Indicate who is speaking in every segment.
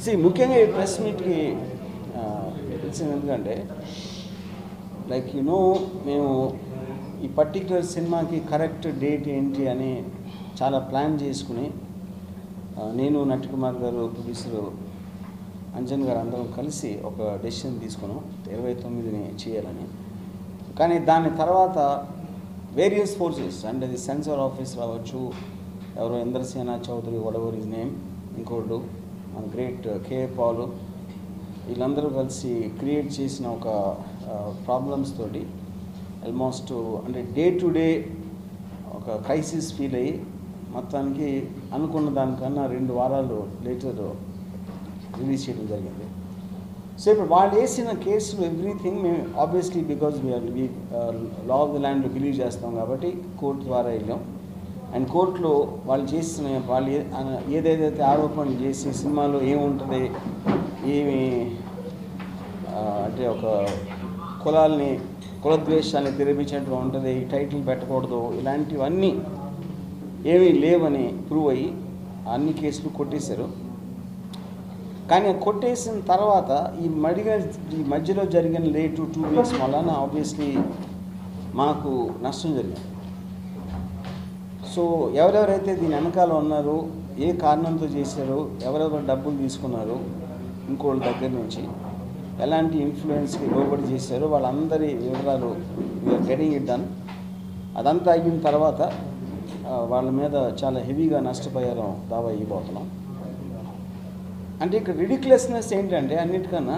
Speaker 1: C ముఖ్యంగా ఈ press మీట్కి తెలిసింది ఎందుకంటే లైక్ యు నో మేము ఈ పర్టిక్యులర్ సినిమాకి కరెక్ట్ డేట్ ఏంటి అని చాలా ప్లాన్ చేసుకుని ఆ, నేను నటికుమార్ గారు ప్రొడ్యూసర్ అంజన్ గారు అందరం కలిసి ఒక డెసిషన్ తీసుకున్నాం ఇరవై తొమ్మిదిని చేయాలని కానీ దాని తర్వాత వేరియస్ ఫోర్సెస్ అంటే అది సెన్సార్ ఆఫీస్ రావచ్చు ఎవరో Indrasena Chowdary whatever is name ఇంకోళ్ళు మన గ్రేట్ కే పాల్ వీళ్ళందరూ కలిసి క్రియేట్ చేసిన ఒక ప్రాబ్లమ్స్ తోటి ఆల్మోస్ట్ అంటే డే టు డే ఒక క్రైసిస్ ఫీల్ అయ్యి మొత్తానికి అనుకున్న దానికన్నా రెండు వారాలు లేటర్ రిలీజ్ చేయడం జరిగింది సో ఇప్పుడు వాళ్ళు వేసిన కేసులు ఎవ్రీథింగ్ మేము obviously because we are we law of the ల్యాండ్లో బిలీవ్ చేస్తాం కాబట్టి కోర్టు ద్వారా వెళ్ళాం అండ్ కోర్టులో వాళ్ళు చేసిన వాళ్ళు ఏ- అన- ఏదేదైతే ఆరోపణలు చేసి సినిమాలో ఏముంటుంది ఏమి ఆ, అంటే ఒక కులాల్ని కులద్వేషాన్ని తెరిపించినట్టుగా ఉంటుంది ఈ టైటిల్ పెట్టకూడదు ఇలాంటివన్నీ ఏమీ లేవని ప్రూవ్ అయ్యి అన్ని కేసులు కొట్టేశారు కానీ కొట్టేసిన తర్వాత ఈ మడిగా ఈ మధ్యలో జరిగిన లేటు టూ వీక్స్ వలన ఆబ్వియస్లీ మాకు నష్టం జరిగింది సో ఎవరెవరైతే దీని వెనకాల ఉన్నారో ఏ కారణంతో చేశారో ఎవరెవరు డబ్బులు తీసుకున్నారు ఇంకోళ్ళ దగ్గర నుంచి ఎలాంటి ఇన్ఫ్లుయెన్స్కి లోబడి చేశారో వాళ్ళందరి వివరాలు వీఆర్ గెటింగ్ ఇట్ డన్ అదంతా అయిన తర్వాత ఆ, వాళ్ళ మీద చాలా హెవీగా నష్టపోయారం దావా ఇవ్వబోతున్నాం అంటే ఇక్కడ రిడిక్యులస్నెస్ ఏంటంటే అన్నిటికన్నా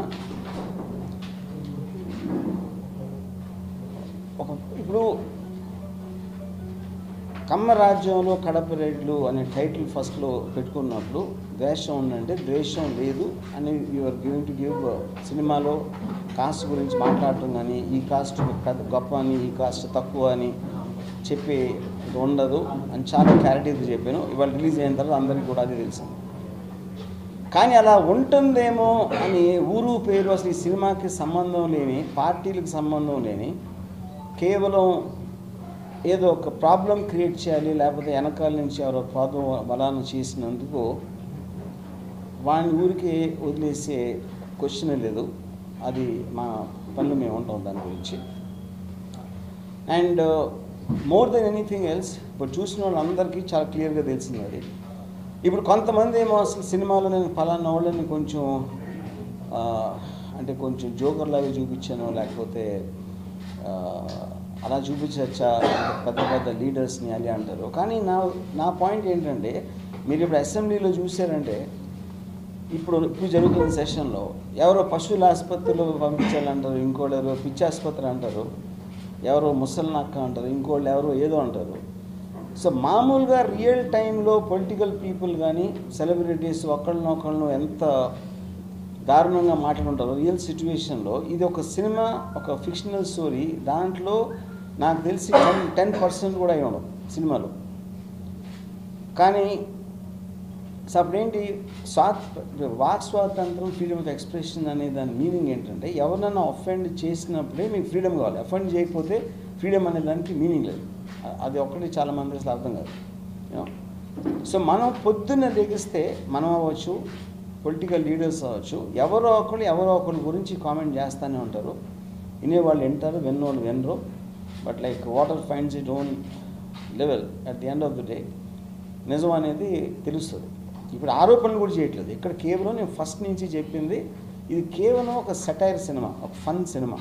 Speaker 1: ఒక ఇప్పుడు కమ్మ రాజ్యంలో కడప రెడ్లు అనే టైటిల్ ఫస్ట్లో పెట్టుకున్నప్పుడు ద్వేషం ఉందంటే ద్వేషం లేదు అని యూఆర్ గివింగ్ టు గివ్ సినిమాలో కాస్ట్ గురించి మాట్లాడటం కానీ ఈ కాస్ట్ పెద్ద గొప్ప అని ఈ కాస్ట్ తక్కువ అని చెప్పి ఇది ఉండదు అని చాలా క్లారిటీగా చెప్పాను ఇవాళ రిలీజ్ అయిన తర్వాత అందరికీ కూడా అది తెలిసింది కానీ అలా ఉంటుందేమో అని ఊరు పేరు అసలు ఈ సినిమాకి సంబంధం లేని పార్టీలకు సంబంధం లేని కేవలం ఏదో ఒక ప్రాబ్లం క్రియేట్ చేయాలి లేకపోతే వెనకాల నుంచి ఎవరో ప్రాబ్లం బలాన్ని చేసినందుకు వాడిని ఊరికి వదిలేసే క్వశ్చన్ లేదు అది మా పనులు మేము ఉంటాం దాని గురించి and more than anything else ఇప్పుడు చూసిన వాళ్ళందరికీ చాలా క్లియర్గా తెలిసింది అది ఇప్పుడు కొంతమంది ఏమో అసలు సినిమాలో నేను ఫలానా వాళ్ళని కొంచెం ఆ, అంటే కొంచెం జోకర్ లాగా చూపించాను లేకపోతే ఆ, అలా చూపించచ్చా పెద్ద పెద్ద లీడర్స్ని అది అంటారు కానీ నా నా పాయింట్ ఏంటంటే మీరు ఇప్పుడు అసెంబ్లీలో చూసారంటే ఇప్పుడు ఇప్పుడు జరుగుతున్న సెషన్లో ఎవరో పశువుల ఆసుపత్రిలో పంపించాలంటారు ఇంకోళ్ళు ఎవరో పిచ్చి ఆసుపత్రి అంటారు ఎవరో ముసలి నక్క అంటారు ఇంకోళ్ళు ఎవరో ఏదో అంటారు సో మామూలుగా రియల్ టైంలో పొలిటికల్ పీపుల్ కానీ సెలబ్రిటీస్ ఒకళ్ళనొకళ్ళను ఎంత దారుణంగా మాట్లాడుంటారు రియల్ సిచ్యువేషన్లో ఇది ఒక సినిమా ఒక ఫిక్షనల్ స్టోరీ దాంట్లో నాకు తెలిసి టెన్ టెన్ పర్సెంట్ కూడా అయి ఉండదు సినిమాలో కానీ సో అప్పుడేంటి స్వాత్ వాక్ స్వాతంత్రం ఫ్రీడమ్ ఆఫ్ ఎక్స్ప్రెషన్ అనే దాని మీనింగ్ ఏంటంటే ఎవరినైనా అఫెండ్ చేసినప్పుడే మీకు ఫ్రీడమ్ కావాలి అఫెండ్ చేయకపోతే ఫ్రీడమ్ అనే దానికి మీనింగ్ లేదు అ- అది ఒక్కటి చాలా మంది అసలు అర్థం కాదు You know? సో మనం పొద్దున్న లెగిస్తే మనం అవ్వచ్చు పొలిటికల్ లీడర్స్ అవ్వచ్చు ఎవరో ఒకరు ఎవరో ఒకరి గురించి కామెంట్ చేస్తూనే ఉంటారు వినేవాళ్ళు వింటారు విన్నోళ్ళు వినరు but like water finds it own level at the end of the day నిజం అనేది తెలుస్తుంది ఇప్పుడు ఆరోపణలు కూడా చేయట్లేదు ఇక్కడ కేవలం నేను ఫస్ట్ నుంచి చెప్పింది ఇది కేవలం ఒక సెటైర్ సినిమా ఒక ఫన్ సినిమా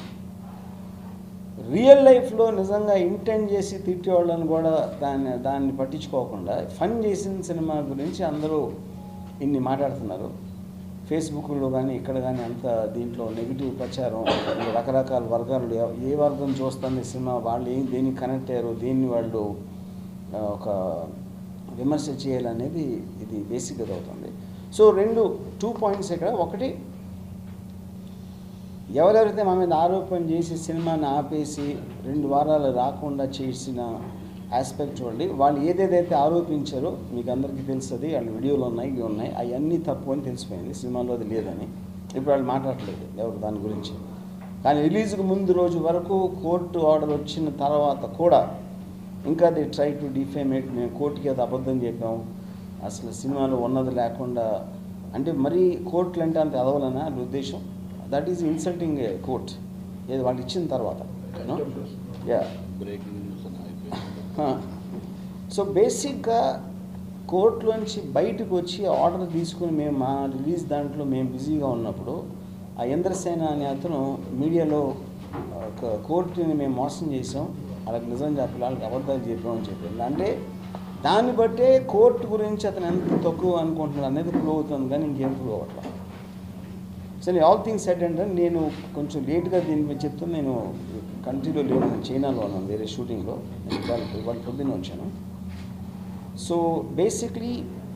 Speaker 1: రియల్ లైఫ్లో నిజంగా ఇంటెండ్ చేసి తిట్టేవాళ్ళని కూడా దాన్ని దాన్ని పట్టించుకోకుండా ఫన్ చేసిన సినిమా గురించి అందరూ ఇన్ని మాట్లాడుతున్నారు ఫేస్బుక్లో కానీ ఇక్కడ కానీ అంత దీంట్లో నెగిటివ్ ప్రచారం ఈ రకరకాల వర్గాలు ఎవ- ఏ వర్గం చూస్తుంది సినిమా వాళ్ళు ఏం దేనికి కనెక్ట్ అయ్యారు దేన్ని వాళ్ళు ఆ, ఒక విమర్శ చేయాలనేది ఇది బేసిక్గా అవుతుంది సో రెండు టూ పాయింట్స్ ఇక్కడ ఒకటి ఎవరెవరైతే మా మీద ఆరోపణ చేసి సినిమాని ఆపేసి రెండు వారాలు రాకుండా చేసిన ఆస్పెక్ట్ చూడండి వాళ్ళు ఏదేదైతే ఆరోపించారో మీకు అందరికీ తెలుస్తుంది వాళ్ళ వీడియోలు ఉన్నాయి ఇవి ఉన్నాయి అవన్నీ తప్పు అని తెలిసిపోయింది సినిమాలో అది లేదని ఇప్పుడు వాళ్ళు మాట్లాడట్లేదు ఎవరు దాని గురించి కానీ రిలీజ్కి ముందు రోజు వరకు కోర్టు ఆర్డర్ వచ్చిన తర్వాత కూడా ఇంకా ది ట్రై టు డిఫేమేట్ మేము కోర్టుకి అది అబద్ధం చెప్పాం అసలు సినిమాలో ఉన్నది లేకుండా అంటే మరీ కోర్టులు అంటే అంత ఎదవలనా నా ఉద్దేశం that is insulting a court ఏది వాళ్ళు ఇచ్చిన తర్వాత యా
Speaker 2: బ్రేకింగ్ న్యూస్ అని అయిపోయింది
Speaker 1: సో బేసిక్గా కోర్టులోంచి బయటకు వచ్చి ఆర్డర్ తీసుకుని మేము మా రిలీజ్ దాంట్లో మేము బిజీగా ఉన్నప్పుడు ఆ ఇంద్రసేన అనే అతను మీడియాలో ఒక కోర్టుని మేము మోసం చేసాం వాళ్ళకి నిజం చెప్పాలి వాళ్ళకి అబద్ధాలు చెప్పామని చెప్పారు అంటే దాన్ని బట్టే కోర్టు గురించి అతను ఎంత తక్కువ అనుకుంటున్నాడు అనేది ప్రూవ్ అవుతుంది కానీ ఇంకేం ప్రూవ్ అవ్వట్లేదు సరే ఆల్ థింగ్స్ సెట్ అంటే నేను కొంచెం లేట్గా దీని మీద చెప్తాను నేను కంట్రీలో లేను నేను చైనాలో ఉన్నాను వేరే షూటింగ్లో నేను ఇవాళ ఇవాళ పొద్దున్న వచ్చాను సో బేసిక్లీ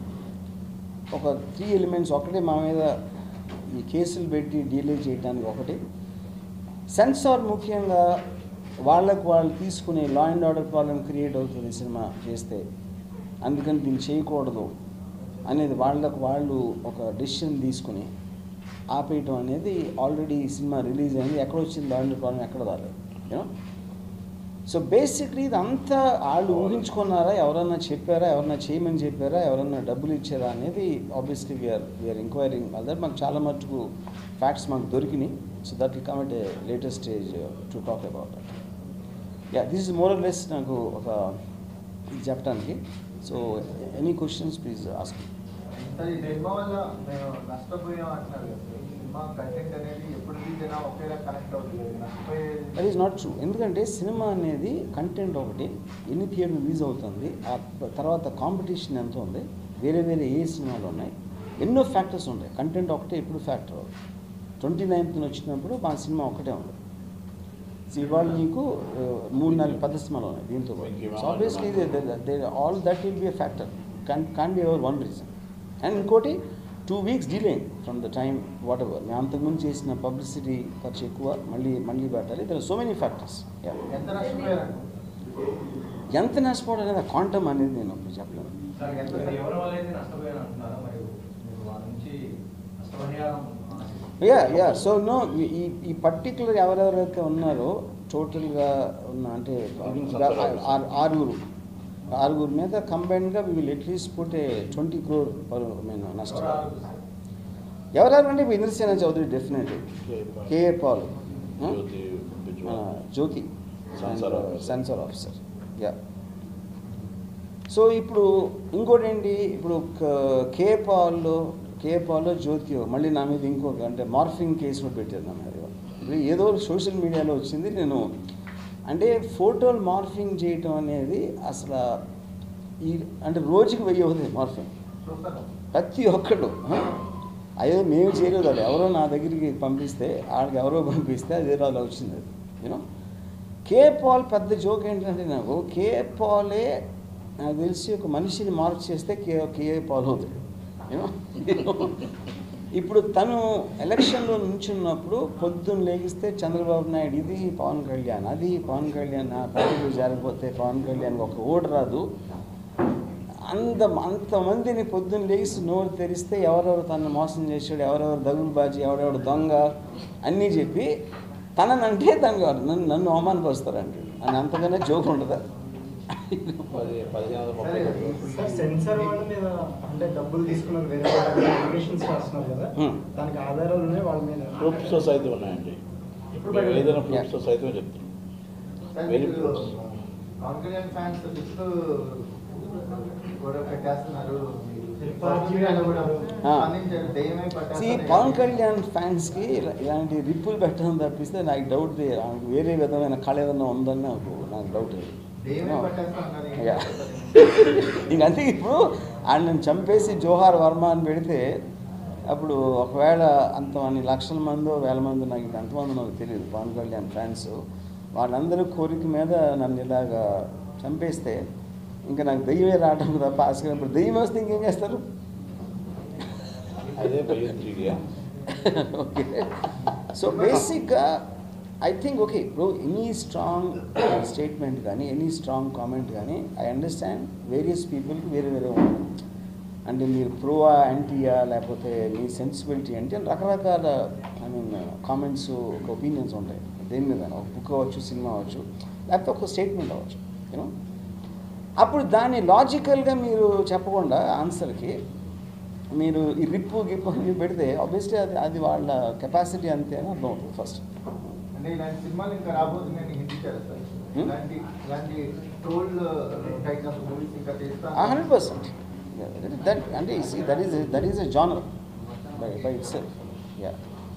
Speaker 1: ఒక త్రీ ఎలిమెంట్స్ ఒకటే మా మీద ఈ కేసులు పెట్టి డీలే చేయడానికి ఒకటి సెన్సార్ ముఖ్యంగా వాళ్ళకు వాళ్ళు తీసుకునే law and order problem create అవుతుంది సినిమా చేస్తే అందుకని దీన్ని చేయకూడదు అనేది వాళ్ళకు వాళ్ళు ఒక డెసిషన్ తీసుకుని ఆపేయటం అనేది ఆల్రెడీ సినిమా రిలీజ్ అయింది ఎక్కడ వచ్చింది లా అండ్ ప్రాబ్లం ఎక్కడ రాలేదు యూనో సో బేసిక్లీ ఇదంతా వాళ్ళు ఊహించుకున్నారా ఎవరన్నా చెప్పారా ఎవరన్నా చేయమని చెప్పారా ఎవరన్నా డబ్బులు ఇచ్చారా అనేది obviously we are we are enquiring other మాకు చాలా మటుకు ఫ్యాక్ట్స్ మాకు దొరికినాయి so that will come at a latest stage to talk about that ya this is more less నాకు ఒక ఇది చెప్పడానికి so any questions please ask
Speaker 3: sir ఈ సినిమా వల్ల మేము నష్టపోయాం అంటున్నారు కదా సార్. ఈ సినిమా కంటెంట్ అనేది ఎప్పుడు తీసినా ఒకేలా కనెక్ట్ అవుతుంది నష్టపోయేది
Speaker 1: దట్ ఈస్ నాట్ ట్రూ ఎందుకంటే సినిమా అనేది కంటెంట్ ఒకటి ఎన్ని థియేటర్ రిలీజ్ అవుతుంది ఆ తర్వాత కాంపిటీషన్ ఎంత ఉంది వేరే వేరే ఏ సినిమాలు ఉన్నాయి ఎన్నో ఫ్యాక్టర్స్ ఉంటాయి కంటెంట్ ఒకటే ఎప్పుడు ఫ్యాక్టర్ ట్వంటీ నైన్త్న వచ్చినప్పుడు మా సినిమా ఒకటే ఉంది So, ఇవాళ నీకు ఆ, మూడు నాలుగు పెద్ద సినిమాలు ఉన్నాయి దీంతో so obviously all that will be a factor con con be ever one reason and ఇంకోటి two weeks delay from the time whatever మేము అంతకుముందు చేసిన పబ్లిసిటీ ఖర్చు ఎక్కువ మళ్ళీ మళ్ళీ పెట్టాలి దర్ సో మెనీ ఫ్యాక్టర్స్
Speaker 3: ఎంత నష్టపోయారండి
Speaker 1: ఎంత నష్టపోవడం అనేది క్వాంటమ్ అనేది నేను ఇప్పుడు చెప్పలేను
Speaker 3: సార్ ఎంత
Speaker 4: మరి ఎవరి వల్ల అయితే నష్టపోయారు అంటున్నారా మరి మీరు వాళ్ళ నుంచి నష్టపరిహారం ఆశిస్తున్నారు.
Speaker 1: యా యా సో నో ఈ ఈ పర్టికులర్ ఎవరెవరైతే ఉన్నారో టోటల్గా ఉన్న అంటే ఆరు- ఆరుగురు ఆరుగురు మీద కంబైన్డ్గా we will at least put a twenty crore per mean నష్టం ఎవరెవరంటే ఇప్పుడు ఇంద్రసేన చౌదరి డెఫినెట్లీ కేఏ పాల్
Speaker 2: జ్యోతి
Speaker 1: ఆ, Jyothi
Speaker 2: Censor officer.
Speaker 1: Censor officer yeah so ఇప్పుడు ఇంకోటి ఏంటి ఇప్పుడు క- కే పాల్లో కే పాల్లో జ్యోతి మళ్ళీ నా మీద ఇంకొక అంటే మార్ఫింగ్ కేసు కూడా పెట్టారు నా మీద ఇప్పుడు ఏదో సోషల్ మీడియాలో వచ్చింది నేను అంటే ఫోటోలు మార్ఫింగ్ చేయటం అనేది అసలు ఈ అంటే రోజుకి వెయ్యి అవుతుంది మార్ఫింగ్
Speaker 3: చూస్తాను
Speaker 1: ప్రతి ఒక్కడు ఆ? అయ్యో మేము చేయలేదు అది ఎవరో నా దగ్గరికి పంపిస్తే వాళ్ళకి ఎవరో పంపిస్తే అది ఏదో అలా వచ్చింది అది యూనో కే పాల్ పెద్ద జోక్ ఏంటంటే నాకు కే పాలే నాకు తెలిసి ఒక మనిషిని మార్క్ చేస్తే కే కే పాల్ అవుతాడు యూనో ఇప్పుడు తను ఎలక్షన్లో నుంచున్నప్పుడు పొద్దున్న లేగిస్తే చంద్రబాబు నాయుడు ఇది పవన్ కళ్యాణ్ అది పవన్ కళ్యాణ్ ఆ పార్టీలో జరగకపోతే పవన్ కళ్యాణ్ ఒక ఓటు రాదు అంత అంతమందిని పొద్దున్న లేచి నోరు తెరిస్తే ఎవరెవరు తనను మోసం చేశాడు ఎవరెవరు దగులు బాజీ ఎవడెవడు దొంగ అన్నీ చెప్పి తననంటే దొంగ నన్ను నన్ను అవమానపరుస్తారంటే అని అంతగానే జోక్ ఉండదా
Speaker 2: పది పదిహేను వందల
Speaker 3: సరే
Speaker 2: ముప్పై
Speaker 3: ఇప్పుడు
Speaker 5: సార్ సెన్సార్ వాళ్ళ మీద అంటే డబ్బులు తీసుకున్నారు వేరే వాళ్ళ అలిగేషన్స్ రాస్తున్నారు కదా
Speaker 1: Hmm.
Speaker 5: దానికి ఆధారాలు ఉన్నాయి వాళ్ళ మీద
Speaker 2: ప్రూఫ్స్ సైతం ఉన్నాయండి
Speaker 5: ఇప్పుడు
Speaker 2: మేము
Speaker 5: బయట-
Speaker 2: ఏదైనా ప్రూఫ్స్ సైతం చెప్తున్నాం
Speaker 3: సార్
Speaker 2: Very
Speaker 3: మీరు
Speaker 2: close.
Speaker 3: పవన్ కళ్యాణ్ ఫ్యాన్స్ చుట్టూ గొడవ పెట్టేస్తున్నారు మీరు
Speaker 5: పార్టీ
Speaker 3: పార్టీ కూడా
Speaker 1: ఆ.
Speaker 3: స్పందించారు దెయ్యమే
Speaker 1: See,
Speaker 3: పట్టేస్తారు
Speaker 1: పవన్ కళ్యాణ్ ఫ్యాన్స్కి ఇలా- ఇలాంటి రిప్పులు పెట్టడం తప్పిస్తే నాకు డౌట్ ఆయనకు వేరే విధమైన కళ ఏదైనా ఉందని నాకు నాకు డౌట్
Speaker 3: దెయ్యమే పట్టేస్తున్నారు
Speaker 1: యా. ఇంక అంతే ఇప్పుడు ఆయన నన్ను చంపేసి జోహార్ వర్మ అని పెడితే అప్పుడు ఒకవేళ అంతమంది లక్షల మందో వేల మంది నాకు ఇంకా ఎంతమంది నాకు తెలియదు పవన్ కళ్యాణ్ ఫ్యాన్స్ వాళ్ళందరూ కోరిక మీద నన్ను ఇలాగా చంపేస్తే ఇంకా నాకు దెయ్యమే రావడం తప్ప ఆశగా ఇప్పుడు దెయ్యం వస్తే ఇంకేం చేస్తారు
Speaker 2: అదే భయం త్రీడియా
Speaker 1: ఓకే సో బేసిక్గా ఐ థింక్ ఓకే ఇప్పుడు ఎనీ స్ట్రాంగ్ స్టేట్మెంట్ కానీ ఎనీ స్ట్రాంగ్ కామెంట్ కానీ ఐ అండర్స్టాండ్ వేరియస్ పీపుల్కి వేరే వేరే ఉంటుంది అంటే మీరు ప్రోవా యాంటీయా లేకపోతే మీ సెన్సిబిలిటీ అంటే రకరకాల ఐ మీన్ కామెంట్స్ ఒక ఒపీనియన్స్ ఉంటాయి దేని మీద ఒక బుక్ అవ్వచ్చు సినిమా అవ్వచ్చు లేకపోతే ఒక స్టేట్మెంట్ అవ్వచ్చు యూనో అప్పుడు దాన్ని లాజికల్గా మీరు చెప్పకుండా ఆన్సర్కి మీరు ఈ రిప్పు గిప్పు అని పెడితే ఆబ్వియస్లీ అది అది వాళ్ళ కెపాసిటీ అంతే అని అర్థం అవుతుంది ఫస్ట్
Speaker 3: అంటే ఇలాంటి సినిమాలు ఇంకా రాబోతున్నాయని హింటించారు సార్
Speaker 1: Hmm?
Speaker 3: ఇలాంటి ఇలాంటి ట్రోల్ టైప్ ఆఫ్ మూవీస్ ఇంకా చేస్తా
Speaker 1: హండ్రెడ్ పర్సెంట్ దట్ అంటే that is that is a genre by by itself yeah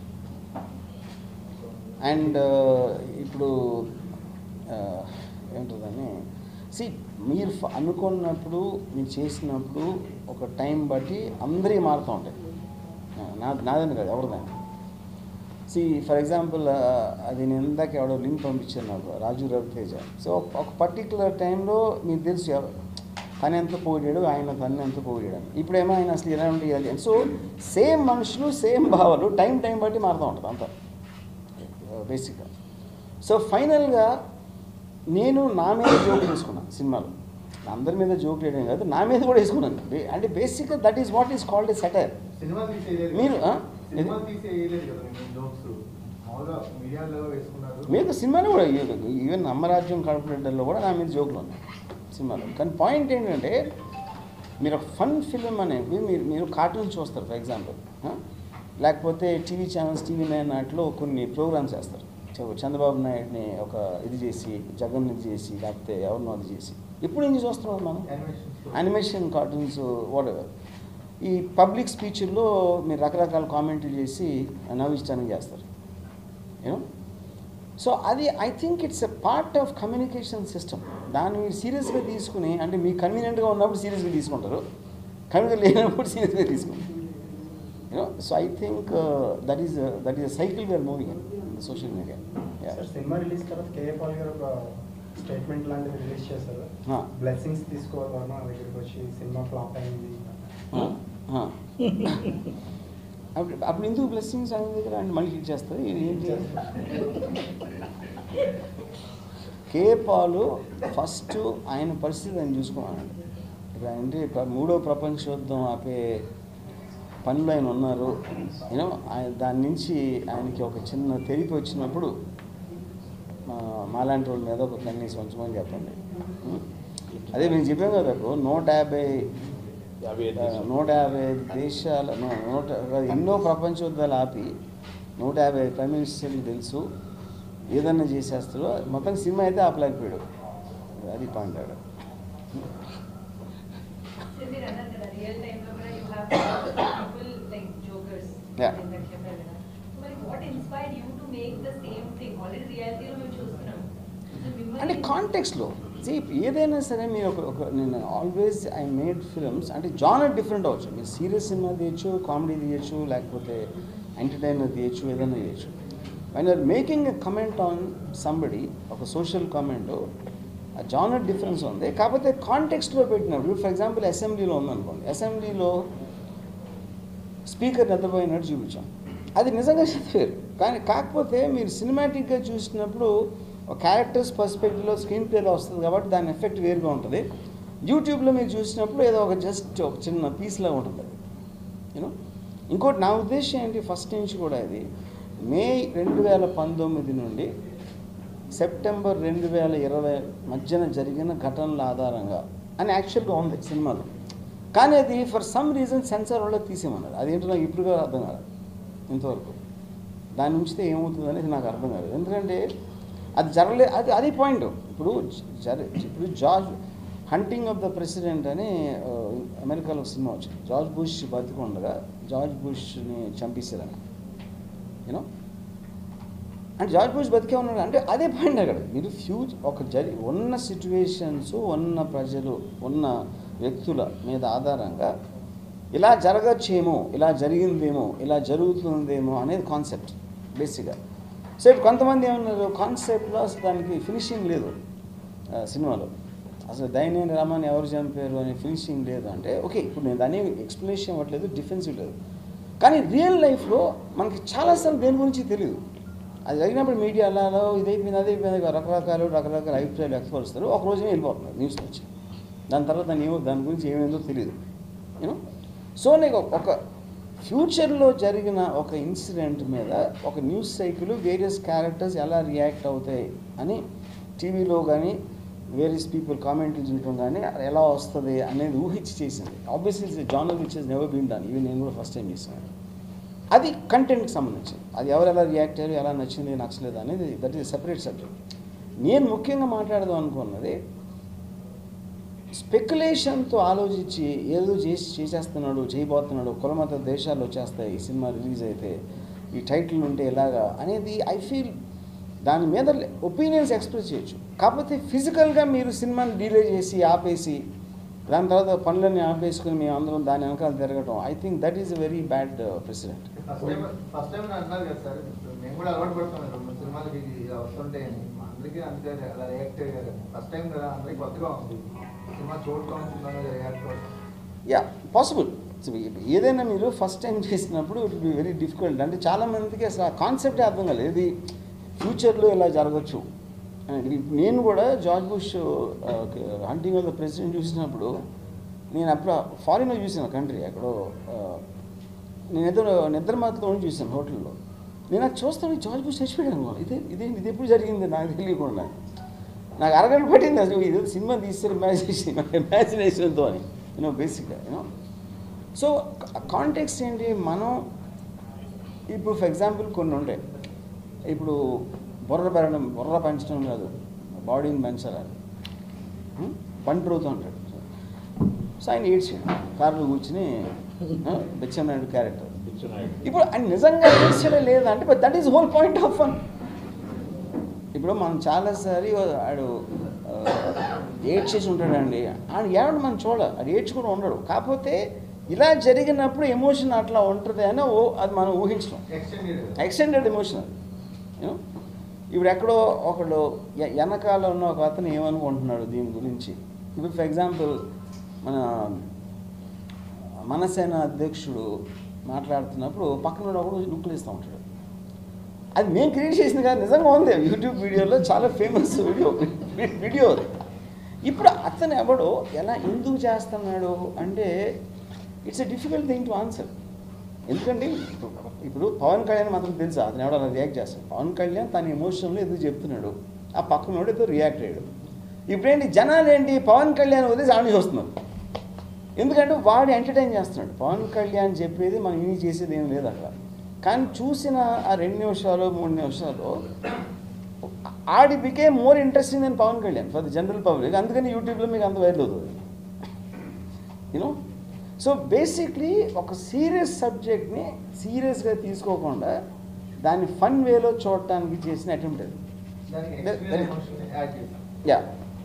Speaker 1: and ఇప్పుడు uh, ఏముంటుందని సి మీరు ఫ- అనుకున్నప్పుడు మీరు చేసినప్పుడు ఒక టైం బట్టి అందరి మారుతూ ఉంటాయి నా నాదని కాదు ఎవరిదైనా సి ఫర్ ఎగ్జాంపుల్ అది నేను ఇందాక ఎవడో లింక్ పంపించాను నాకు రాజు రవితేజ సో ఒక పర్టికులర్ టైంలో మీకు తెలుసు ఎవ- తను ఎంత పోయాడు ఆయన తను ఎంత పోయాడు అని ఇప్పుడేమో ఆయన అసలు ఎలా ఉండి సో సేమ్ మనుషులు సేమ్ భావాలు టైం టైం బట్టి మారుతూ ఉంటుంది అంతా బేసిక్గా సో ఫైనల్గా నేను నా మీద జోక్ వేసుకున్నాను సినిమాలో అందరి మీద జోక్ వేయడం కాదు నా మీద కూడా వేసుకున్నాను బే- అంటే బేసిక్గా that is what is called a satire
Speaker 3: సినిమా తీసేయలేదు
Speaker 1: మీరు, ఆ?
Speaker 3: సినిమా
Speaker 1: ఏది?
Speaker 3: తీసేయలేదు కదా మీరు జోక్స్ మామూలుగా మీడియాలో వేసుకున్నారు
Speaker 1: మీకు సినిమాలో కూడా ఈవెన్- ఈవెన్ అమ్మరాజ్యం కార్పొరేటర్లో కూడా నా మీద జోకులు ఉన్నాయి సినిమాలో కానీ పాయింట్ ఏంటంటే మీరు ఒక ఫన్ ఫిల్మ్ అనేది మీరు మీరు కార్టూన్ చూస్తారు ఫర్ ఎగ్జాంపుల్ లేకపోతే టీవీ ఛానల్స్ టీవీ నైన్ వాటిలో కొన్ని ప్రోగ్రామ్స్ చేస్తారు చ- చంద్రబాబు నాయుడిని ఒక ఇది చేసి జగన్ ఇది చేసి లేకపోతే ఎవరినో అది చేసి ఎప్పుడు ఏం చూస్తున్నాం మనం
Speaker 3: animations
Speaker 1: animation cartoons whatever ఈ పబ్లిక్ స్పీచ్ల్లో మీరు రకరకాల కామెంట్లు చేసి నవ్వించడానికి చేస్తారు యూనో సో అది I think it's a part of communication system దాన్ని మీరు సీరియస్గా తీసుకుని అంటే మీకు కన్వీనియంట్గా ఉన్నప్పుడు సీరియస్గా తీసుకుంటారు కన్వీనియంట్ లేనప్పుడు సీరియస్గా తీసుకుంటారు you know so I think that is that is cycle where moving in social media
Speaker 5: sir సినిమా రిలీజ్ తర్వాత కేఏ పాల్ గారు ఒక స్టేట్మెంట్ లాంటిది రిలీజ్ చేశారు
Speaker 1: ఆ.
Speaker 5: బ్లెస్సింగ్స్ తీసుకోవాలి వర్మ నా దగ్గరికి వచ్చి సినిమా ఫ్లాప్ అయింది
Speaker 1: అప్పుడు అప్పుడు ఎందుకు బ్లెస్సింగ్స్ ఆయన దగ్గర అంటే మళ్ళీ హిట్ చేస్తారు ఇది ఏంటి కే పాలు ఫస్ట్ ఆయన పరిస్థితి ఆయన చూసుకోమన్నాడు ఇప్పుడు ఆయన అంటే ప్ర- మూడో ప్రపంచ యుద్ధం ఆపే పనులు ఆయన ఉన్నారు యూనో ఆయన దాని నుంచి ఆయనకి ఒక చిన్న తెరిపి వచ్చినప్పుడు మా మాలాంటి వాళ్ళ మీద ఒక కన్నీసి ఉంచమని చెప్పండి ఉం? అదే మేము చెప్పాం కదా ఇప్పుడు నూట యాభై
Speaker 2: యాభై ఐదు
Speaker 1: ఆ,
Speaker 2: దేశాలు.
Speaker 1: నూట యాభై దేశాల నూ- నూట ఎన్నో ప్రపంచ యుద్ధాలు ఆపి నూట యాభై ప్రైమ్ మినిస్టర్లు తెలుసు ఏదన్నా చేసేస్తారో మొత్తం సినిమా అయితే ఆపలేకపోయాడు అది పాయింట్ ఆడ
Speaker 6: So, మీరు అన్నారు కదా రియల్ టైమ్ లో కూడా you have people like jokers
Speaker 1: Yeah.
Speaker 6: ఇందాక చెప్పారు కదా మరి what inspired you to make the same thing already రియాలిటీలో మేము చూస్తున్నాం So, మిమ్మల్ని-
Speaker 1: అంటే కాంటెక్స్లో see ఏదైనా సరే మీరు ఒక ఒక నేను ఆల్వేస్ ఐ మేడ్ ఫిల్మ్స్ అంటే జానర్ డిఫరెంట్ అవ్వచ్చు మీరు సీరియస్ సినిమా తీయచ్చు కామెడీ తీయచ్చు లేకపోతే ఎంటర్టైనర్ తీయచ్చు ఏదైనా తీయచ్చు and or making a comment on somebody ఒక సోషల్ కామెంట్ ఆ జానర్ డిఫరెన్స్ ఉంది కాకపోతే కాంటెక్స్ట్లో పెట్టినప్పుడు ఫర్ ఎగ్జాంపుల్ అసెంబ్లీలో ఉందనుకోండి అసెంబ్లీలో స్పీకర్ నిద్రపోయినట్టు చూపించాం అది నిజంగా చదివారు కానీ కాకపోతే మీరు సినిమాటిక్గా చూసినప్పుడు ఒక క్యారెక్టర్స్ పర్స్పెక్టివ్లో స్క్రీన్ ప్లేలో వస్తుంది కాబట్టి దాని ఎఫెక్ట్ వేరుగా ఉంటుంది యూట్యూబ్లో మీరు చూసినప్పుడు ఏదో ఒక జస్ట్ ఒక చిన్న పీస్లా ఉంటుంది అది యూనో ఇంకోటి నా ఉద్దేశం ఏంటి ఫస్ట్ నుంచి కూడా ఇది మే రెండు వేల పంతొమ్మిది నుండి సెప్టెంబర్ రెండు వేల ఇరవై మధ్యన జరిగిన ఘటనల ఆధారంగా అని యాక్చువల్గా ఉంది సినిమాలో కానీ అది ఫర్ సమ్ రీజన్ సెన్సార్ వల్ల తీసేయమన్నారు అదేంటో నాకు ఇప్పుడు కూడా అర్థం కాదు ఇంతవరకు దాని ఉంచితే ఏమవుతుంది అనేది నాకు అర్థం కాదు ఎందుకంటే అది జరగలే అది అది పాయింట్ ఇప్పుడు జర ఇప్పుడు George hunting of the president అని ఆ, అమెరికాలో ఒక సినిమా వచ్చింది జార్జ్ బుష్ బతికుండగా జార్జ్ బుష్ని చంపేశారని యూనో అంటే జార్జ్ బుష్ బతికే ఉన్నాడు అంటే అదే పాయింట్ అక్కడ మీరు ఫ్యూచర్ ఒక జరి ఉన్న సిచ్యువేషన్స్ ఉన్న ప్రజలు ఉన్న వ్యక్తుల మీద ఆధారంగా ఇలా జరగచ్చేమో ఇలా జరిగిందేమో ఇలా జరుగుతుందేమో అనేది కాన్సెప్ట్ బేసిక్గా సో ఇప్పుడు కొంతమంది ఏమన్నారు కాన్సెప్ట్లో అసలు దానికి ఫినిషింగ్ లేదు ఆ, సినిమాలో అసలు దైనేని రామాని ఎవరు చంపారు అనే ఫినిషింగ్ లేదు అంటే ఓకే ఇప్పుడు నేను దాన్ని ఎక్స్ప్లెనేషన్ ఇవ్వట్లేదు డిఫెన్సివ్ లేదు కానీ రియల్ లైఫ్లో మనకి చాలాసార్లు దేని గురించి తెలియదు అది జరిగినప్పుడు మీడియా అలా అలా ఇదైపోయింది అదైపోయింది రకరకాలు రకరకాల అభిప్రాయాలు వ్యక్తపరుస్తారు ఒక రోజునే వెళ్ళిపోతున్నారు న్యూస్ వచ్చి దాని తర్వాత దాని ఏమో దాని గురించి ఏమైందో తెలియదు యూనో సో నీకు ఒక ఫ్యూచర్లో జరిగిన ఒక ఇన్సిడెంట్ మీద ఒక న్యూస్ సైకిల్ వేరియస్ క్యారెక్టర్స్ ఎలా రియాక్ట్ అవుతాయి అని టీవీలో కానీ వేరియస్ పీపుల్ కామెంట్లు చేయడం కానీ ఎలా వస్తుంది అనేది ఊహించి చేసింది obviously it's genre which is never been done even నేను కూడా ఫస్ట్ టైం చేశాను అది కంటెంట్కి సంబంధించింది అది ఎవరు ఎలా రియాక్ట్ అయ్యారు ఎలా నచ్చింది నచ్చలేదు అనేది దట్ ఈస్ సెపరేట్ సబ్జెక్ట్ నేను ముఖ్యంగా మాట్లాడదాం అనుకున్నది స్పెక్యులేషన్తో ఆలోచించి ఏదో చేసి చేసేస్తున్నాడు చేయబోతున్నాడు కులమత దేశాలు వచ్చేస్తాయి ఈ సినిమా రిలీజ్ అయితే ఈ టైటిల్ ఉంటే ఎలాగా అనేది ఐ ఫీల్ దాని మీద ఒపీనియన్స్ ఎక్స్ప్రెస్ చేయొచ్చు కాకపోతే ఫిజికల్గా మీరు సినిమాని డీలే చేసి ఆపేసి దాని తర్వాత పనులన్నీ ఆపేసుకుని మేము అందరం దాని వెనకాల తిరగటం I think that is a very bad president
Speaker 3: first time first time అన్నారు కదా సార్ మేము కూడా అలవాటు పడుతున్నాం రెండు సినిమాలకి ఇలా వస్తుంటాయని అందరికీ అంతే అలా రియాక్ట్ అయ్యారు ఫస్ట్ టైం కదా అందరికి కొత్తగా ఉంది సినిమా చూడటం సినిమా మీద రియాక్ట్ అవ్వడం
Speaker 1: యా పాసిబుల్ ఏదైనా మీరు ఫస్ట్ టైం చేసినప్పుడు ఇట్ బి వెరీ డిఫికల్ట్ అంటే చాలామందికి అసలు ఆ కాన్సెప్టే అర్థం కాలేదు ఇది ఫ్యూచర్లో ఇలా జరగచ్చు అని. నేను కూడా George Bush hunting of the president చూసినప్పుడు నేను అప్పుడు ఫారిన్లో చూసాను కంట్రీ ఎక్కడో ఆ, నేను ఏదో నిద్ర మాత్రం చూసాను హోటల్లో నేను అది చూస్తాను జార్జ్ బుష్ చచ్చిపోయాను అనుకో. ఇదే ఇదే ఇది ఎప్పుడు జరిగింది నాకు తెలియకుండా నాకు అరగంట పట్టింది అసలు ఇది సినిమా తీస్తారు ఇమాజినేషన్ ఇమాజినేషన్తో అని యూనో బేసిక్గా యూనో సో కాంటెక్స్ట్ ఏంటి మనం ఇప్పుడు ఫర్ ఎగ్జాంపుల్ కొన్ని ఉంటాయి ఇప్పుడు బుర్ర పెరగడం బుర్ర పెంచడం కాదు బాడీని పెంచాలని పంట రోజు అంటాడు సో ఆయన ఏడ్చాడు కారులో కూర్చుని బెచ్చన్నాడు క్యారెక్టర్
Speaker 2: పిచ్చునాయుడు
Speaker 1: ఇప్పుడు ఆయన నిజంగా ఏడ్చలే లేదంటే but that is whole point of fun ఇప్పుడు మనం చాలాసారి ఆడు ఆ, ఏడ్చేసి ఉంటాడండి ఆయన ఏమన్నా మనం చూడ అది ఏడ్చుకుని ఉండడు కాకపోతే ఇలా జరిగినప్పుడు ఎమోషన్ అట్లా ఉంటుంది అని ఓ అది మనం ఊహించడం
Speaker 3: ఎక్స్టెండెడ్
Speaker 1: ఎక్స్టెండెడ్ ఎమోషన్ యూనో ఇప్పుడు ఎక్కడో ఒకడు ఎ- వెనకాల ఉన్న ఒక అతను ఏమనుకుంటున్నాడు దీని గురించి ఇప్పుడు ఫర్ ఎగ్జాంపుల్ మన మనసేన అధ్యక్షుడు మాట్లాడుతున్నప్పుడు పక్కన ఒకడు లుక్లు ఇస్తూ ఉంటాడు అది మేము క్రియేట్ చేసింది కాదు నిజంగా ఉంది యూట్యూబ్ వీడియోలో చాలా ఫేమస్ వీడియో వీడియో అది ఇప్పుడు అతను ఎవడో ఎలా ఎందుకు చేస్తున్నాడు అంటే it's a difficult thing to answer ఎందుకంటే ఇప్పుడు- ఇప్పుడు పవన్ కళ్యాణ్ మాత్రం తెలుసా అతను ఎవడో అలా రియాక్ట్ చేస్తాడు పవన్ కళ్యాణ్ తన ఎమోషన్లో ఎందుకు చెప్తున్నాడు ఆ పక్కనోడు ఏదో రియాక్ట్ అయ్యాడు ఇప్పుడేంటి జనాలు ఏంటి పవన్ కళ్యాణ్ వదిలేసి ఆడి చూస్తున్నారు ఎందుకంటే వాడు ఎంటర్టైన్ చేస్తున్నాడు పవన్ కళ్యాణ్ చెప్పేది మనం ఇని చేసేది ఏం లేదు అక్కడ కానీ చూసిన ఆ రెండు నిమిషాలు మూడు నిమిషాలు ఆడి became more interesting than Pawan Kalyan for the general public అందుకని యూట్యూబ్లో మీకు అంత వైరల్ అవుతుంది యూనో సో బేసిక్లీ ఒక సీరియస్ సబ్జెక్ట్ని సీరియస్గా తీసుకోకుండా దాన్ని ఫన్ వేలో చూడటానికి చేసిన అటెంప్ట్ అది
Speaker 3: దానికి
Speaker 1: That-
Speaker 3: extreme
Speaker 1: that-
Speaker 3: emotion add చేశాం
Speaker 1: యా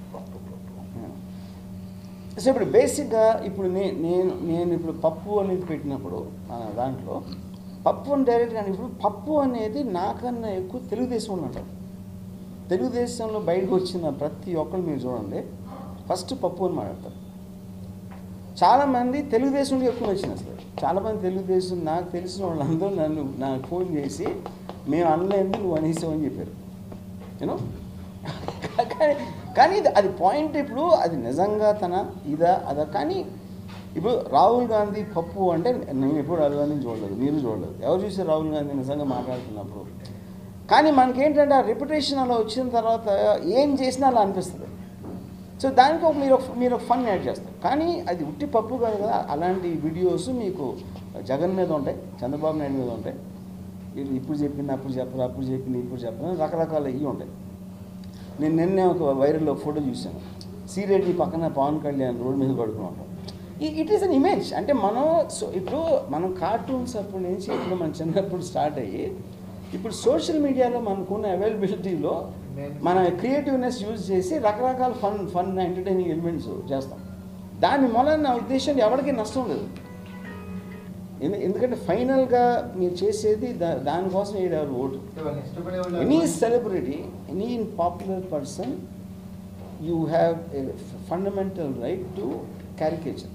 Speaker 1: సో ఇప్పుడు బేసిక్గా ఇప్పుడు నే నేను నేను ఇప్పుడు పప్పు అనేది పెట్టినప్పుడు మన దాంట్లో పప్పు అని డైరెక్ట్ కానీ ఇప్పుడు పప్పు అనేది నాకన్నా ఎక్కువ తెలుగుదేశం వాళ్ళు అంటారు తెలుగుదేశంలో బయటకు వచ్చిన ప్రతి ఒక్కరు మీరు చూడండి ఫస్ట్ పప్పు అని మాట్లాడతారు చాలామంది తెలుగుదేశంలో ఎక్కువ వచ్చింది అసలు చాలామంది తెలుగుదేశం నాకు తెలిసిన వాళ్ళందరూ నన్ను నాకు ఫోన్ చేసి మేము అనలేదు నువ్వు అనేసావు అని చెప్పారు యూనో కానీ కానీ ఇది- అది పాయింట్ ఇప్పుడు అది నిజంగా తన ఇదా అదా కానీ ఇప్పుడు రాహుల్ గాంధీ పప్పు అంటే నేను ఎప్పుడు రాహుల్ గాంధీని చూడలేదు మీరు చూడలేదు ఎవరు చూసారు రాహుల్ గాంధీ నిజంగా మాట్లాడుతున్నప్పుడు కానీ మనకేంటంటే ఆ రెప్యుటేషన్ అలా వచ్చిన తర్వాత ఏం చేసినా అలా అనిపిస్తుంది సో దానికి ఒక మీరు ఒక- మీరు ఒక ఫన్ యాడ్ చేస్తారు కానీ అది ఉట్టి పప్పు కాదు కదా అలాంటి వీడియోస్ మీకు జగన్ మీద ఉంటాయి చంద్రబాబు నాయుడు మీద ఉంటాయి వీళ్ళు ఇప్పుడు చెప్పింది అప్పుడు చెప్పరు అప్పుడు చెప్పింది ఇప్పుడు చెప్పరు రకరకాల ఇవి ఉంటాయి నేను నిన్నే ఒక వైరల్లో ఫోటో చూశాను సీరెడ్డి పక్కన పవన్ కళ్యాణ్ రోడ్డు మీద పడుకుని ఉంటాం ఇట్ ఈస్ అన్ ఇమేజ్ అంటే మనం సో ఇప్పుడు మనం కార్టూన్స్ అప్పటి నుంచి ఇప్పుడు మన చిన్నప్పుడు స్టార్ట్ అయ్యి ఇప్పుడు సోషల్ మీడియాలో మనకున్న అవైలబిలిటీలో మన క్రియేటివ్నెస్ యూజ్ చేసి రకరకాల ఫన్ ఫన్ ఎంటర్టైనింగ్ ఎలిమెంట్స్ చేస్తాం దాని మూలన నా ఉద్దేశం ఎవరికి నష్టం లేదు ఎందు- ఎందుకంటే ఫైనల్గా మీరు చేసేది దా దానికోసం ఏడారు ఓటు
Speaker 3: అంటే వాళ్ళని ఇష్టపడే వాళ్ళు
Speaker 1: any celebrity any popular person you have a fundamental right to caricature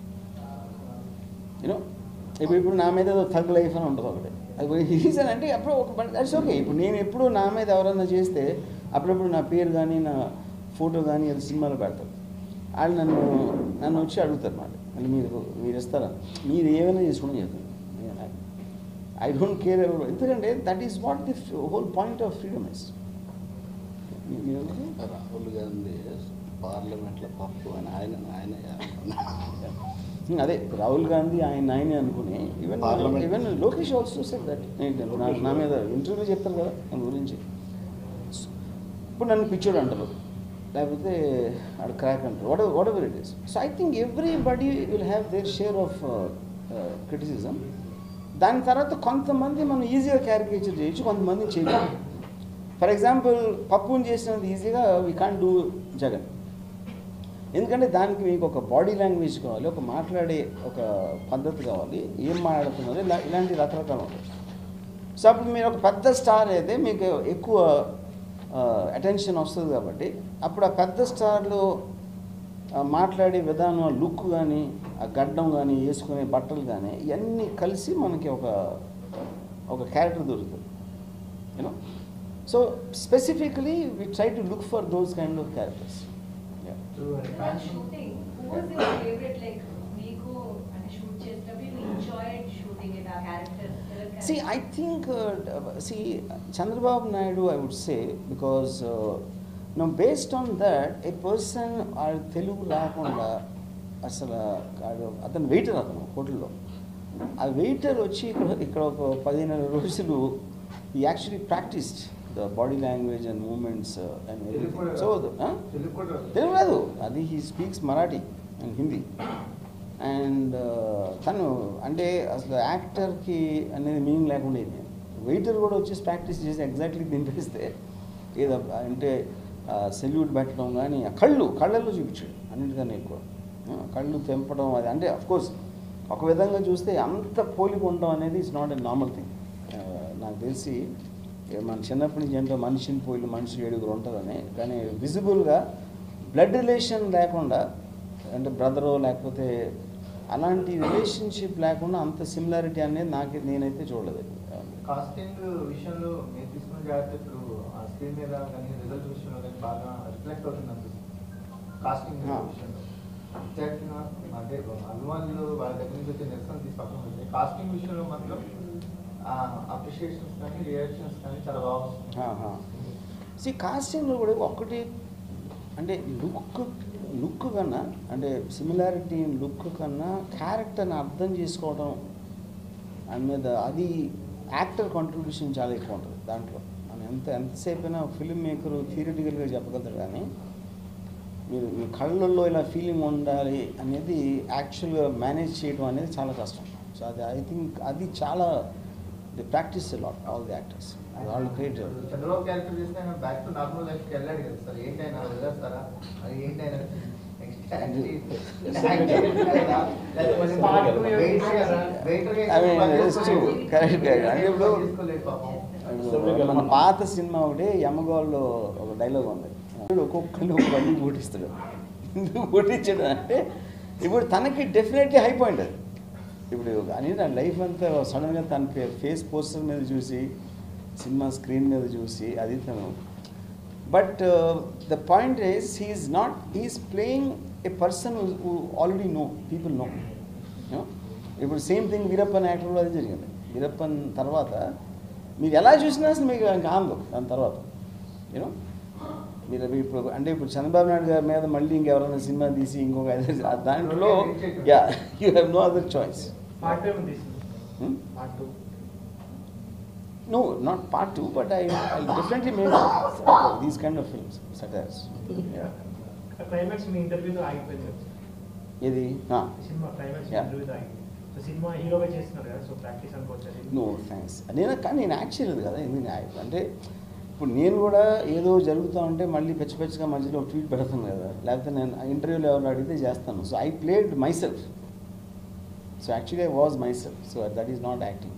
Speaker 1: you know ఇప్పుడు ఇప్పుడు నా మీద ఏదో థగ్ లైఫ్ అని ఉంటుంది ఒకటి అది రీజన్ అంటే అప్పుడు ఒక దట్స్ ఓకే ఇప్పుడు నేను ఎప్పుడు నా మీద ఎవరన్నా చేస్తే అప్పుడప్పుడు నా పేరు కానీ నా ఫోటో కానీ అది సినిమాలో పెడతారు వాళ్ళు నన్ను నన్ను వచ్చి అడుగుతారు మాట మళ్ళీ మీరు మీరు ఇస్తారా మీరు ఏమైనా చేసుకుని చెప్తాను ఐ డోంట్ కేర్ ఎవరు ఎందుకంటే that is what the whole point of freedom is
Speaker 2: Rahul Gandhi పార్లమెంట్లో పప్పు అని ఆయన ఆయన
Speaker 1: అదే రాహుల్ గాంధీ ఆయన ఆయనే అనుకుని even
Speaker 2: Parliament.
Speaker 1: Even Lokesh also said that నా నా మీద ఇంటర్వ్యూ చెప్తారు కదా దాని గురించి ఇప్పుడు నన్ను పిచ్చోడు అంటారు లేకపోతే ఆడ క్రాక్ అంటారు what whatever it is so I think everybody will have their share of criticism దాని తర్వాత కొంతమంది మనం ఈజీగా క్యారికేచర్ చేయొచ్చు కొంతమంది చేయలేము ఫర్ ఎగ్జాంపుల్ పప్పుని చేసినంత ఈజీగా వీ కాన్ డూ జగన్ ఎందుకంటే దానికి మీకు ఒక బాడీ లాంగ్వేజ్ కావాలి ఒక మాట్లాడే ఒక పద్ధతి కావాలి ఏం మాట్లాడుతున్నారు ఇలా ఇలాంటి రకరకాలు ఉంటాయి సో అప్పుడు మీరు ఒక పెద్ద స్టార్ అయితే మీకు ఎక్కువ అటెన్షన్ వస్తుంది కాబట్టి అప్పుడు ఆ పెద్ద స్టార్లో ఆ, మాట్లాడే విధానం లుక్ కానీ ఆ గడ్డం కానీ వేసుకునే బట్టలు కానీ ఇవన్నీ కలిసి మనకి ఒక ఒక క్యారెక్టర్ దొరుకుతుంది you know so specifically we try to look for those kind of characters
Speaker 6: While shooting, who was your favorite, like, మీకు అంటే షూట్ చేసేటప్పుడు you enjoyed shooting it, ఆ character, ఎవరి
Speaker 1: See,
Speaker 6: character?
Speaker 1: I think, uh, see, Chandrababu Naidu, I would say, because uh, now based on that, a person ఆ తెలుగు రాకుండా అసలు ఆడు- అతను వెయిటర్ అతను హోటల్లో ఆ వెయిటర్ వచ్చి ఇక్కడ ఇక్కడ ఒక పదిహేను రోజులు ఈ actually practised the body language and movements and
Speaker 3: Telugu కూడా
Speaker 1: సో
Speaker 3: తెలుగు కూడా
Speaker 1: తెలుగు కాదు అది he speaks Marathi and Hindi and తను అంటే అసలు యాక్టర్కి అనేది మీనింగ్ లేకుండా అయింది వెయిటర్ కూడా వచ్చేసి ప్రాక్టీస్ చేసి ఎగ్జాక్ట్లీ దింపేస్తే ఏదో అంటే సెల్యూట్ పెట్టడం కానీ ఆ కళ్ళు కళ్ళల్లో చూపించాడు అన్నిటికన్నా ఎక్కువ ఆ, కళ్ళు తెంపడం అది అంటే కోర్స్ ఒక విధంగా చూస్తే అంత పోలిక ఉండడం అనేది it's not a normal thing నాకు తెలిసి ఏ మన చిన్నప్పటి నుంచి ఏంటో మనిషిని పోయిన మనిషి ఏడుగురు ఉంటుందని కానీ విజిబుల్గా బ్లడ్ రిలేషన్ లేకుండా అంటే బ్రదరో లేకపోతే అలాంటి రిలేషన్షిప్ లేకుండా అంత సిమిలారిటీ అనేది నాకు నేనైతే చూడలేదు
Speaker 3: కాస్టింగ్ విషయంలో మీరు తీసుకున్న జాగ్రత్త ఇప్పుడు ఆ స్క్రీన్ మీద కానీ రిజల్ట్ విషయంలో కానీ బాగా రిఫ్లెక్ట్ అవుతుంది అనిపిస్తుంది కాస్టింగ్
Speaker 1: ఆ.
Speaker 3: విషయంలో ఎగ్జాక్ట్గా అంటే అభిమానులు వాళ్ళ దగ్గర నుంచి వచ్చే నిరసన తీసి పక్కన పెడితే కాస్టింగ్ విషయంలో మాత్రం అప్రిషియేషన్స్ కానీ రియాక్షన్స్ కానీ చాలా బాగా వస్తుంది
Speaker 1: సి కాస్టింగ్లో కూడా ఒక్కటి అంటే లుక్ లుక్ కన్నా అంటే సిమిలారిటీ లుక్ కన్నా క్యారెక్టర్ని అర్థం చేసుకోవడం దాని మీద అది యాక్టర్ కాంట్రిబ్యూషన్ చాలా ఎక్కువ ఉంటుంది దాంట్లో మనం ఎంత ఎంతసేపు అయినా ఫిల్మ్ మేకర్ థియరిటికల్గా చెప్పగలుగుతారు కానీ మీరు మీ కళ్ళల్లో ఇలా ఫీలింగ్ ఉండాలి అనేది యాక్చువల్గా మేనేజ్ చేయడం అనేది చాలా కష్టం సో అది ఐ థింక్ అది చాలా the practice lot all the actors వాళ్ళు క్రియేట్
Speaker 3: ఇప్పుడు చంద్రబాబు క్యారెక్టర్ చేస్తే ఆయన బ్యాక్ టు నార్మల్ లైఫ్కి వెళ్ళాడు కదా సార్ ఏంటి ఆయన వదిలేస్తారా అది ఏంటి ఆయన
Speaker 1: I mean, it's true. Correct, correct. అంటే ఇప్పుడు మన పాత సినిమా ఒకటి యమగోల్లో ఒక డైలాగ్ ఉంది ఇప్పుడు ఒక్కొక్కరు ఒక బండి పోటిస్తాడు ఎందుకు పోటించాడు అంటే ఇప్పుడు తనకి డెఫినెట్లీ హై పాయింట్ అది ఇప్పుడు అని నా లైఫ్ అంతా సడన్గా తన ఫేస్ పోస్టర్ మీద చూసి సినిమా స్క్రీన్ మీద చూసి అది తను but the point is he's not he's playing a person who already know people know ఇప్పుడు సేమ్ థింగ్ వీరప్పన్ యాక్టర్లో అది జరిగింది వీరప్పన్ తర్వాత మీరు ఎలా చూసినా అసలు మీకు ఇంకా ఆనందం దాని తర్వాత యూనో మీరు అవి ఇప్పుడు అంటే ఇప్పుడు చంద్రబాబు నాయుడు గారి మీద మళ్ళీ ఇంకెవరైనా సినిమా తీసి ఇంకొక ఐదు ఆ దాంట్లో yeah you have no other choice
Speaker 5: part time తీసింది part two
Speaker 1: no not part two but I I definitely make these kind of films satires
Speaker 5: climax మీ ఇంటర్వ్యూతో ఆగిపోయింది
Speaker 1: ఇది
Speaker 5: సినిమా క్లైమాక్స్
Speaker 1: Yeah.
Speaker 5: ఇంటర్వ్యూతో ఆగిపోయింది సో సినిమా హీరోగా చేస్తున్నారు కదా సో ప్రాక్టీస్ అనుకోవచ్చు
Speaker 1: నో థ్యాంక్స్ నేను కానీ నేను యాక్ట్ చేయలేదు కదా ఎందుకు నేను- అంటే ఇప్పుడు నేను కూడా ఏదో జరుగుతూ ఉంటే మళ్ళీ పెచ్చి పెచ్చిగా మధ్యలో ఒక ట్వీట్ పెడతాను కదా లేకపోతే నేను ఇంటర్వ్యూలో ఎవరు అడిగితే చేస్తాను so I played myself so actually I was myself so that is not acting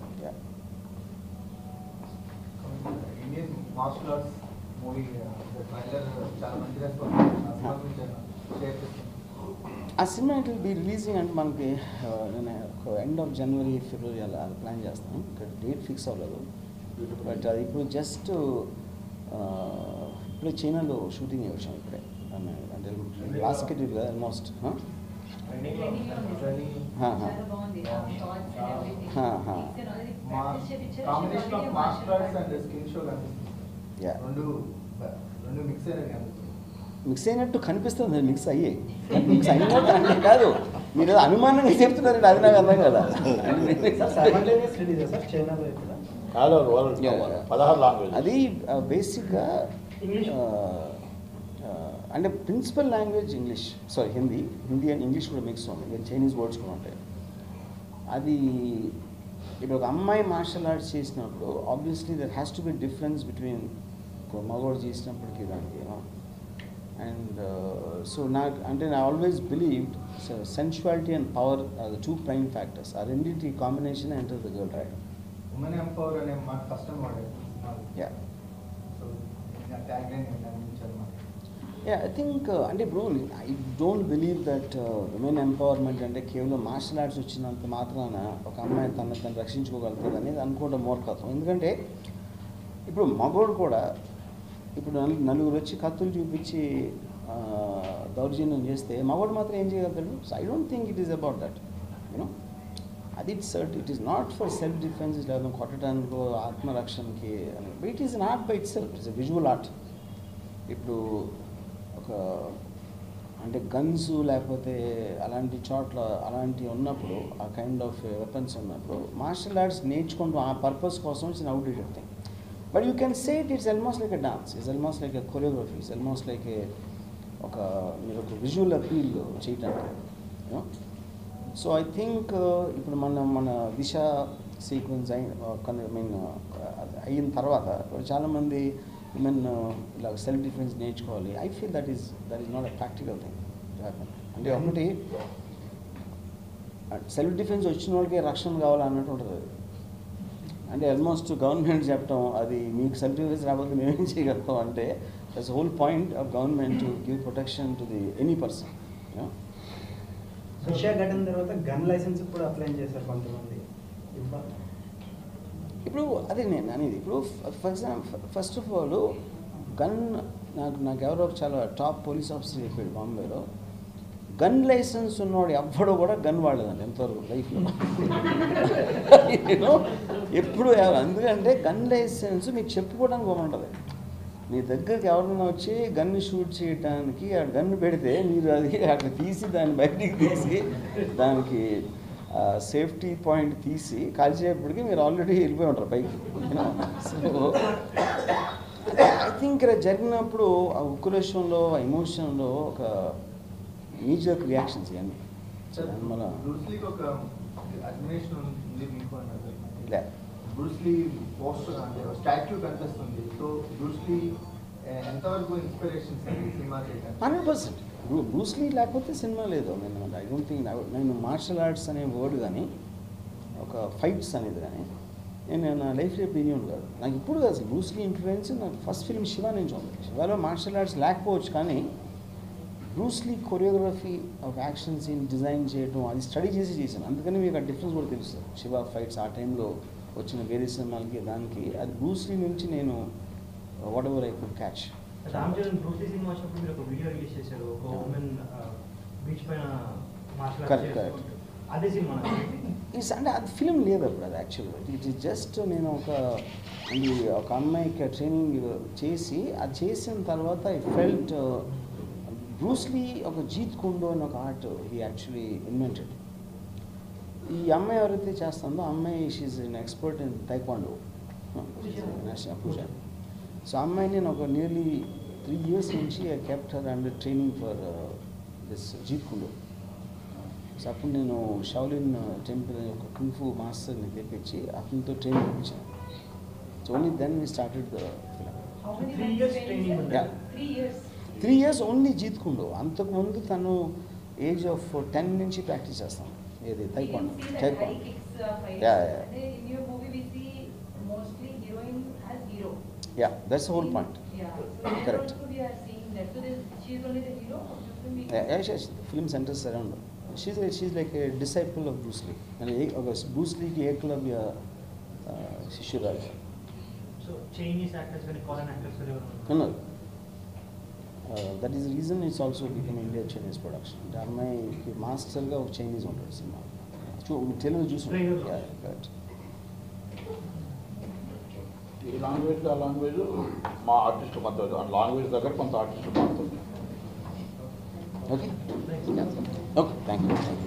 Speaker 3: Indian martial arts movie trailer చాలా మంచి రెస్పాన్స్ షేర్ చేస్తాను
Speaker 1: ఆ సినిమా ఇట్ విల్ బి రిలీజింగ్ అంటే మనకి ఆ, నేను ఒక ఎండ్ ఆఫ్ జనవరి ఫిబ్రవరి అలా ప్లాన్ చేస్తాను ఇక్కడ డేట్ ఫిక్స్ అవ్వలేదు బట్ అది ఇప్పుడు జస్ట్ ఇప్పుడు చైనాలో షూటింగ్ వచ్చాం ఇప్పుడే అంటే లాస్ట్ షెడ్యూల్ కదా ఆల్మోస్ట్
Speaker 6: Training లో ఉంది సార్.
Speaker 1: హా, హా.
Speaker 6: చాలా బాగుంది ఆ shots and everything.
Speaker 1: హా, హా.
Speaker 6: It's already
Speaker 3: మా
Speaker 6: practice చేపించారు.
Speaker 3: Combination of
Speaker 6: Already
Speaker 3: martial
Speaker 6: martial
Speaker 3: arts and
Speaker 6: arts.
Speaker 3: Skill show కనిపిస్తుంది
Speaker 1: Yeah.
Speaker 3: రెండు రెండు మిక్స్ అయినవి కనిపిస్తుంది
Speaker 1: మిక్స్ అయినట్టు కనిపిస్తుంది మిక్స్ అయ్యాయి మిక్స్ అయినట్టు అంటే కాదు మీరు ఏదో అనుమానంగా చెప్తున్నారండి అది నాకు అర్థం కదా
Speaker 5: సైమల్టేనియస్ రిలీజ్ సార్ చైనాలో ఇక్కడ
Speaker 2: కాదు వాళ్ళు
Speaker 1: Yeah, yeah.
Speaker 2: పదహారు లాంగ్వేజ్
Speaker 1: అది బేసిక్గా
Speaker 5: English.
Speaker 1: అంటే principal language English sorry Hindi Hindi and English కూడా మిక్స్ ఉంది ఇంకా చైనీస్ వర్డ్స్ కూడా ఉంటాయి అది ఇప్పుడు ఒక అమ్మాయి మార్షల్ ఆర్ట్స్ చేసినప్పుడు obviously there has to be difference between మగవాడు చేసినప్పటికీ దానికి అండ్ సో నాకు అంటే నా always believed sensuality and power are the two prime factors ఆ రెండింటి combination enter the girl right
Speaker 3: women empower అనే మాట ఫస్ట్ టైం వాడారు
Speaker 1: యా
Speaker 3: సో ట్యాగ్ లైన్ అందించారు మాకు
Speaker 1: యా ఐ థింక్ అంటే ఇప్పుడు I don't believe that women empowerment అంటే కేవలం మార్షల్ ఆర్ట్స్ వచ్చినంత మాత్రాన ఒక అమ్మాయి తన తను రక్షించుకోగలుగుతుంది అనేది అనుకోవడం మూర్ఖత్వం ఎందుకంటే ఇప్పుడు మగోడు కూడా ఇప్పుడు నలు నలుగురు వచ్చి కత్తులు చూపించి ఆ, దౌర్జన్యం చేస్తే మగోడు మాత్రం ఏం చేయగలుగుతాడు so I don't think it is about that you know అది it's it is not for self defence లేదా కొట్టడానికో ఆత్మరక్షణకి అని it is not by itself it's visual art ఇప్పుడు ఒక అంటే గన్స్ లేకపోతే అలాంటి చోట్ల అలాంటివి ఉన్నప్పుడు ఆ కైండ్ ఆఫ్ వెపన్స్ ఉన్నప్పుడు మార్షల్ ఆర్ట్స్ నేర్చుకుంటూ ఆ పర్పస్ కోసం it's outdated thing but you can say it it's almost like a dance it's almost like a choreography it's almost like a ఒక మీరు ఒక విజువల్ అపీల్ చేయటానికి యూనో సో ఐ థింక్ ఇప్పుడు మన మన దిశ సీక్వెన్స్ అయిన ఐ మీన్ అయిన తర్వాత ఇప్పుడు చాలామంది ఉమెన్ ఇలా సెల్ఫ్ డిఫెన్స్ నేర్చుకోవాలి I feel that is that is not a practical thing అంటే ఒకటి సెల్ఫ్ డిఫెన్స్ వచ్చిన వాళ్ళకి రక్షణ కావాలి అన్నట్టు ఉంటుంది అది. అంటే ఆల్మోస్ట్ గవర్నమెంట్ చెప్పడం అది మీకు సెల్ఫ్ డిఫెన్స్ రాకపోతే మేమేం చేయగలుగుతాం అంటే that's whole point of government to give protection to the any person
Speaker 5: Russia ఘటన తర్వాత గన్ లైసెన్స్ కూడా అప్లై చేశారు కొంతమంది ఇవ్వాలి
Speaker 1: ఇప్పుడు అదే నేను అనేది ఇప్పుడు for example first of all gun నాకు నాకు ఎవరో ఒక చాలా టాప్ పోలీస్ ఆఫీసర్ చెప్పాడు బాంబేలో గన్ లైసెన్స్ ఉన్నవాడు ఎవ్వడో కూడా గన్ వాడలేదండి ఎంతవరకు లైఫ్లో నేను ఎప్పుడు ఎవ- ఎందుకంటే గన్ లైసెన్స్ మీకు చెప్పుకోవడానికి బాగుంటుంది మీ దగ్గరికి ఎవరైనా వచ్చి గన్ షూట్ చేయడానికి ఆ గన్ పెడితే మీరు అది అక్కడ తీసి దాన్ని బయటికి తీసి దానికి సేఫ్టీ పాయింట్ తీసి కాల్చేటప్పటికి మీరు ఆల్రెడీ వెళ్ళిపోయి ఉంటారు పైకి సో ఐ థింక్ ఇక్కడ జరిగినప్పుడు ఆ ఉక్రోషంలో ఆ ఎమోషన్లో ఒక మేజర్ రియాక్షన్స్ ఇవన్నీ
Speaker 3: సార్
Speaker 1: మన
Speaker 3: బ్రూస్లీకి ఒక అడ్మినేషన్ ఉంది మీకు అన్నారు
Speaker 1: ఇలా
Speaker 3: బ్రూస్లీ పోస్టర్ అంటే స్టాచ్యూ కనిపిస్తుంది సో బ్రూస్లీ ఎంతవరకు ఇన్స్పిరేషన్స్ అండి సినిమా చేయడానికి
Speaker 1: హండ్రెడ్ పర్సెంట్ బ్రూస్లీ లేకపోతే సినిమా లేదు నేను ఐ డోంట్ థింక్ నేను మార్షల్ ఆర్ట్స్ అనే వర్డ్ కానీ ఒక ఫైట్స్ అనేది కానీ నేను నా లైఫ్ ఒపీనియన్ కాదు నాకు ఇప్పుడు కాదు అసలు బ్రూస్లీ ఇన్ఫ్లుయెన్స్ నాకు ఫస్ట్ ఫిల్మ్ శివ నుంచి ఉంది శివలో మార్షల్ ఆర్ట్స్ లేకపోవచ్చు కానీ Bruce Lee choreography of action scene design చేయడం అది స్టడీ చేసి చేశాను అందుకని మీకు ఆ డిఫరెన్స్ కూడా తెలుస్తుంది శివ ఫైట్స్ ఆ టైంలో వచ్చిన వేరే సినిమాలకి దానికి అది బ్రూస్లీ నుంచి నేను whatever I could catch
Speaker 7: Ram Charan Bruce Lee సినిమా వచ్చినప్పుడు మీరు ఒక వీడియో రిలీజ్ చేశారు ఒక
Speaker 1: Yeah.
Speaker 7: ఉమెన్ బీచ్ పైన మార్షల్
Speaker 1: Correct,
Speaker 7: ఆర్ట్స్
Speaker 1: correct.
Speaker 7: అదే సినిమా
Speaker 1: ఇట్స్ అంటే అది ఫిలిం లేదు అప్పుడు అది యాక్చువల్గా ఇట్ ఇస్ జస్ట్ నేను ఒక అది ఒక అమ్మాయికి ట్రైనింగ్ చేసి అది చేసిన తర్వాత ఐ ఫెల్ట్ బ్రూస్లీ ఒక జీత్ కుండో అని ఒక ఆర్ట్ హీ యాక్చువల్లీ ఇన్వెంటెడ్ ఈ అమ్మాయి ఎవరైతే చేస్తుందో ఆ అమ్మాయి she's in expert in taekwondo national Pooja so ఆ అమ్మాయి నేను ఒక నియర్లీ త్రీ ఇయర్స్ నుంచి I kept her under training for this Jeet Kune Do so అప్పుడు నేను షౌలిన్ టెంపుల్ ఒక కుంఫు మాస్టర్ని తెప్పించి అతనితో ట్రైనింగ్ ఇప్పించాను so only then we started the film
Speaker 6: How many
Speaker 7: Three
Speaker 6: months
Speaker 7: years
Speaker 6: training,
Speaker 7: training
Speaker 6: sir?
Speaker 7: ఉంది.
Speaker 1: Yeah.
Speaker 6: Three years.
Speaker 1: Three years only Jeet Kune Do అంతకుముందు తను ఏజ్ ఆఫ్ టెన్ నుంచి ప్రాక్టీస్ చేస్తాం ఏది
Speaker 6: We
Speaker 1: taekwondo
Speaker 6: can see that high
Speaker 1: taekwondo
Speaker 6: kicks, uh, fights.
Speaker 1: Yeah, yeah.
Speaker 6: And in your movie, we see mostly heroine as hero.
Speaker 1: Yeah that's whole
Speaker 6: In-
Speaker 1: point
Speaker 6: Yeah. So here
Speaker 1: Correct.
Speaker 6: also we are seeing that. So this, she is only the hero of the film. we-
Speaker 1: film centres around she's she's like a disciple of Bruce Lee ఒక బ్రూస్లీకి ఏకలవ్య శిష్యురాలు
Speaker 7: so Chinese actors కానీ కాలన్ actors కానీ ఎవరు
Speaker 1: ఉన్నారు that is reason it's also become India Chinese production అంటే అమ్మాయికి మాస్టర్గా ఒక చైనీస్ ఉంటాడు సినిమా చూ తెలుగు చూసి
Speaker 7: Trailer.
Speaker 1: కరెక్ట్
Speaker 2: ఈ లాంగ్వేజ్ ఆ లాంగ్వేజ్ మా ఆర్టిస్ట్ మద్దతు ఆ లాంగ్వేజ్ దగ్గర కొంత ఆర్టిస్ట్ మారుతుంది
Speaker 1: ఓకే ఓకే థ్యాంక్ యూ